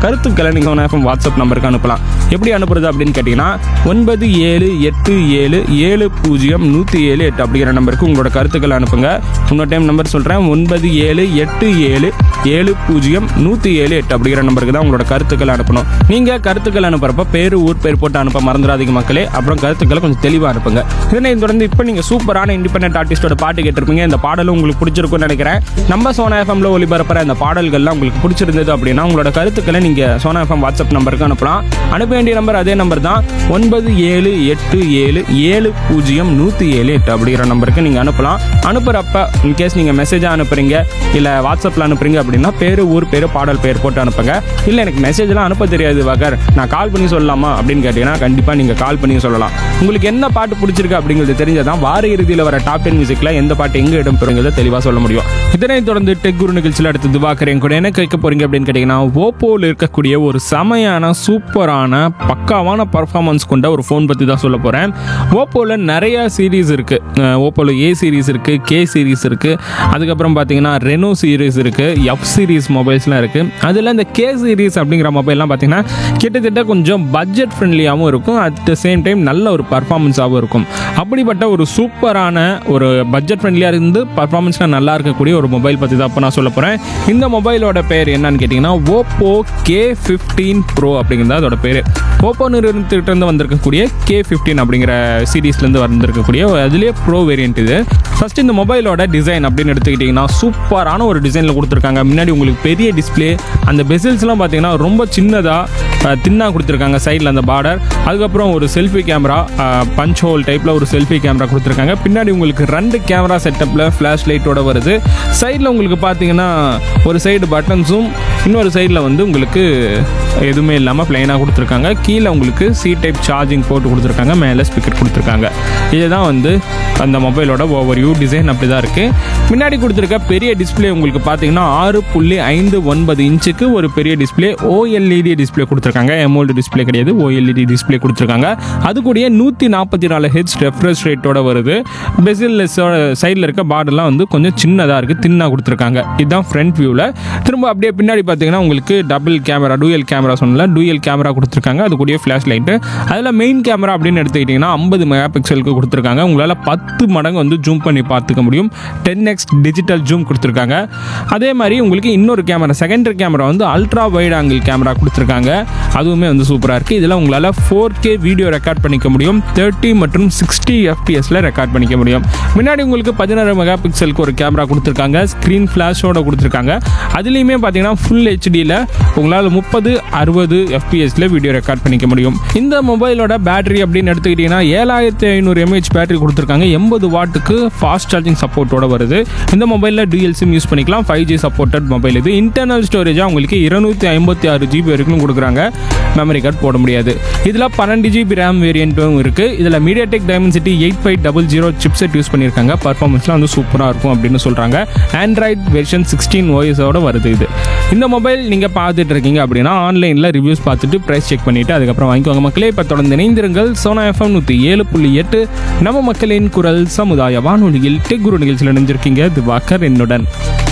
கருத்துக்களை நீங்கள் Sona FM WhatsApp நம்பருக்கு அனுப்பலாம் எப்படி அனுப்புறது அப்படின்னு கேட்டிங்கன்னா ஒன்பது ஏழு எட்டு ஏழு ஏழு பூஜ்ஜியம் நூற்றி ஏழு எட்டு அப்படிங்கிற நம்பருக்கு உங்களோட கருத்துக்களை அனுப்புங்க இன்னொரு டைம் நம்பர் சொல்கிறேன் ஒன்பது ஏழு எட்டு ஏழு ஏழு பூஜ்ஜியம் நூற்றி ஏழு எட்டு அப்படிங்கிற நம்பருக்கு தான் உங்களோட கருத்துக்களை அனுப்பணும் நீங்கள் கருத்துக்கள் அனுப்புறப்ப பேர் ஊர் பேர் போட்டு அனுப்ப மறந்துடாதீங்க மக்களே அப்புறம் கருத்துக்களை கொஞ்சம் தெளிவாக அனுப்புங்க இதனை தொடர்ந்து இப்போ நீங்கள் சூப்பரான இண்டிபெண்டன்ட் ஆர்டிஸ்டோட பாட்டு கேட்டிருப்பீங்க இந்த பாடலும் உங்களுக்கு பிடிச்சிருக்கும்னு நினைக்கிறேன் நம்ம சோனா எஃப்எம்ல ஒளிபரப்புற இந்த பாடல்கள்லாம் உங்களுக்கு பிடிச்சிருந்தது அப்படின்னா உங்களோட கருத்துக்களை நீங்கள் சோனா எஃப்எம் வாட்ஸ்அப் நம்பருக்கு அனுப்பலாம் அனுப்ப வேண்டிய நம்பர் அதே நம்பர் தான் ஒன்பது ஏழு எட்டு ஏழு ஏழு பூஜ்ஜியம் நூற்றி ஏழு எட்டு அப்படிங்கிற நம்பருக்கு நீங்கள் அனுப்பலாம் அனுப்புகிறப்ப இன்கேஸ் நீங்கள் மெசேஜாக அனுப்புறீங்க இல்லை வாட்ஸ்அப்பில் அனுப்புறீங்க அப்படின்னா பேர் ஊர் பேர் பாடல் பேர் போட்டு அனுப்புங்க இல்லை எனக்கு மெசேஜ்லாம் அனுப்ப தெரியாது வகர் நான் கால் பண்ணி சொல்லலாமா அப்படின்னு கேட்டிங்கன்னா கண்டிப்பாக நீங்கள் கால் பண்ணி சொல்லலாம் உங்களுக்கு என்ன பாட்டு பிடிச்சிருக்கு அப்படிங்கிறது தெரிஞ்சதான் வார இறுதியில் வர டாப் டென் மியூசிக்கில் எந்த பாட்டு எங்கே இடம் பெறுங்கிறத தெளிவாக சொல்ல முடியும் இதனைத் தொடர்ந்து டெக் குரு நிகழ்ச்சியில் அடுத்து திவாக்கரேன் கூட என்ன கேட்க போறீங்க அப்படின்னு கேட்டிங்கன்னா ஓப்போவில் இருக்கக்கூடிய ஒரு செமையான சூப்பரான பக்காவான பர்ஃபார்மன்ஸ் கொண்ட ஒரு ஃபோன் பற்றி தான் சொல்ல போகிறேன் ஓப்போவில் நிறைய சீரீஸ் இருக்குது ஓப்போவில் ஏ சீரீஸ் இருக்குது கே சீரீஸ் இருக்குது அதுக்கப்புறம் பார்த்தீங்கன்னா ரெனோ சீரீஸ் இருக்குது எஃப் சீரீஸ் மொபைல்ஸ்லாம் இருக்குது அதில் இந்த கே சீரீஸ் அப்படிங்கிற மொபைல்லாம் பார்த்தீங்கன்னா கிட்டத்தட்ட கொஞ்சம் பட்ஜெட் ஃப்ரெண்ட்லியாகவும் இருக்கும் அட் த சேம் டைம் நல்ல ஒரு பர்ஃபார்மன்ஸாகவும் இருக்கும் அப்படிப்பட்ட ஒரு சூப்பரான ஒரு பட்ஜெட் ஃப்ரெண்ட்லியாக இருந்து பர்ஃபார்மன்ஸ்லாம் நல்லா இருக்கக்கூடிய ஒரு மொபைல் பற்றி தான் இப்போ நான் சொல்ல போகிறேன் இந்த மொபைலோட பேர் என்னன்னு கேட்டிங்கன்னா ஓப்போ கே ஃபிஃப்டீன் ப்ரோ அப்படிங்கிறது அதோட பேர் ஓப்போ நிறுவனத்திட்ட இருந்து வந்திருக்கக்கூடிய கே ஃபிஃப்டீன் அப்படிங்கிற சீரீஸ்லேருந்து வந்திருக்கக்கூடிய அதுலேயே ப்ரோ வேரியன்ட் இது ஃபர்ஸ்ட் இந்த மொபைலோட டிசைன் அப்படின்னு எடுத்துக்கிட்டிங்கன்னா சூப்பரான ஒரு டிசைனில் கொடுத்துருக்காங்க முன்னாடி உங்களுக்கு பெரிய டிஸ்ப்ளே அந்த பெசில்ஸ்லாம் பார்த்தீங்கன்னா ரொம்ப சின்னதாக தின்னாக கொடுத்துருக்காங்க சைடில் அந்த பார்டர் அதுக்கப்புறம் ஒரு செல்ஃபி கேமரா பஞ்ச் ஹோல் டைப்பில் ஒரு செல்ஃபி கேமரா கொடுத்துருக்காங்க பின்னாடி உங்களுக்கு ரெண்டு கேமரா செட்டப்பில் ஃப்ளாஷ் லைட்டோட வருது சைடில் உங்களுக்கு பார்த்தீங்கன்னா ஒரு சைடு பட்டன்ஸும் இன்னொரு சைடில் வந்து உங்களுக்கு எதுவுமே இல்லாமல் ப்ளைனாக கொடுத்துருக்காங்க கீழே உங்களுக்கு சி டைப் சார்ஜிங் போட்டு கொடுத்துருக்காங்க மேலே ஸ்பீக்கர் கொடுத்துருக்காங்க இதுதான் வந்து அந்த மொபைலோட ஓவர் யூ டிசைன் அப்படி தான் இருக்குது முன்னாடி கொடுத்துருக்க பெரிய டிஸ்ப்ளே உங்களுக்கு பார்த்தீங்கன்னா ஆறு புள்ளி ஐந்து ஒன்பது இன்ச்சுக்கு ஒரு பெரிய டிஸ்ப்ளே ஓஎல்இடி டிஸ்ப்ளே கொடுத்துருக்காங்க எமோல்டு டிஸ்ப்ளே கிடையாது ஓஎல்இடி டிஸ்ப்ளே கொடுத்துருக்காங்க அது கூடயே நூற்றி நாற்பத்தி நாலு ஹெச் ரெஃப்ரெஷ் ரேட்டோட வருது பெசில்லெஸ்ஸோட சைடில் இருக்க பார்டர்லாம் வந்து கொஞ்சம் சின்னதாக இருக்குது தின்னாக கொடுத்துருக்காங்க இதுதான் ஃப்ரண்ட் வியூவில் திரும்ப அப்படியே பின்னாடி பார்த்தீங்கன்னா உங்களுக்கு டபுள் கேமரா டூயல் கேமரா சொன்னல டூயல் கேமரா கொடுத்துருக்காங்க அது கூடயே ஃப்ளாஷ் லைட்டு அதில் மெயின் கேமரா அப்படின்னு எடுத்துக்கிட்டிங்கன்னா ஐம்பது மெகா பிக்சலுக்கு கொடுத்துருக்காங்க உங்களால் பத்து மடங்கு வந்து ஜூம் பண்ணி பார்த்துக்க முடியும் டென் எக்ஸ் டிஜிட்டல் ஜூம் கொடுத்துருக்காங்க அதே மாதிரி உங்களுக்கு இன்னொரு கேமரா செகண்டரி கேமரா வந்து அல்ட்ரா வைட் ஆங்கிள் கேமரா கொடுத்துருக்காங்க அதுவுமே வந்து சூப்பராக இருக்குது இதில் உங்களால் ஃபோர் கே வீடியோ ரெக்கார்ட் பண்ணிக்க முடியும் தேர்ட்டி மற்றும் சிக்ஸ்டி எஃப்பிஎஸில் ரெக்கார்ட் பண்ணிக்க முடியும் முன்னாடி உங்களுக்கு பதினாறு மெகா பிக்சலுக்கு ஒரு கேமரா கொடுத்துருக்காங்க ஸ்க்ரீன் ஃப்ளாஷோட கொடுத்துருக்காங்க அதுலேயுமே பார்த்தீங்கன்னா ஃபுல் ஹெச்டியில் உங்களால் முப்பது அறுபது எஃப்பிஎஸ்ல வீடியோ ரெக்கார்ட் பண்ணிக்க முடியும் இந்த மொபைலோட பேட்டரி அப்படின்னு எடுத்துக்கிட்டிங்கன்னா ஏழாயிரத்தி ஐநூறு எம்ஏஹெச் பேட்டரி கொடுத்துருக்காங்க எண்பது வாட்டுக்கு ஃபாஸ்ட் சார்ஜிங் சப்போர்ட்டோட வருது இந்த மொபைலில் டூஎல் சிம் யூஸ் பண்ணிக்கலாம் ஃபைவ் ஜி சப்போர்ட்டட் மொபைல் இது இன்டர்னல் ஸ்டோரேஜாக உங்களுக்கு இருநூத்தி ஐம்பத்தி ஆறு ஜிபி வரைக்கும் கொடுக்குறாங்க மெமரி கார்டு போட முடியாது இதில் பன்னெண்டு ஜிபி ரேம் வேரியண்ட்டும் இருக்குது இதில் MediaTek Dimensity eight five double zero chipset use பண்ணியிருக்காங்க பர்ஃபார்மன்ஸ்லாம் வந்து சூப்பராக இருக்கும் அப்படின்னு சொல்கிறாங்க ஆண்ட்ராய்ட் வெர்ஷன் சிக்ஸ்டீன் ஓஎஸோட வருது இது இந்த மொபைல் நீங்கள் பார்த்துட்டு இருக்கீங்க அப்படின்னா ஆன்லைனில் ரிவ்யூஸ் பார்த்துட்டு ப்ரைஸ் செக் பண்ணிவிட்டு அதுக்கப்புறம் வாங்கிக்கோங்க மக்களே இப்போ தொடர்ந்து இணைந்திருங்கள் சோனா எஃப்எம் நூற்றி ஏழு புள்ளி எட்டு நம்ம மக்களின் குரல் சமுதாய வானொலியில் டெக் குரு நிகழ்ச்சியில் இணைஞ்சிருக்கீங்க திவாகர் என்னுடன்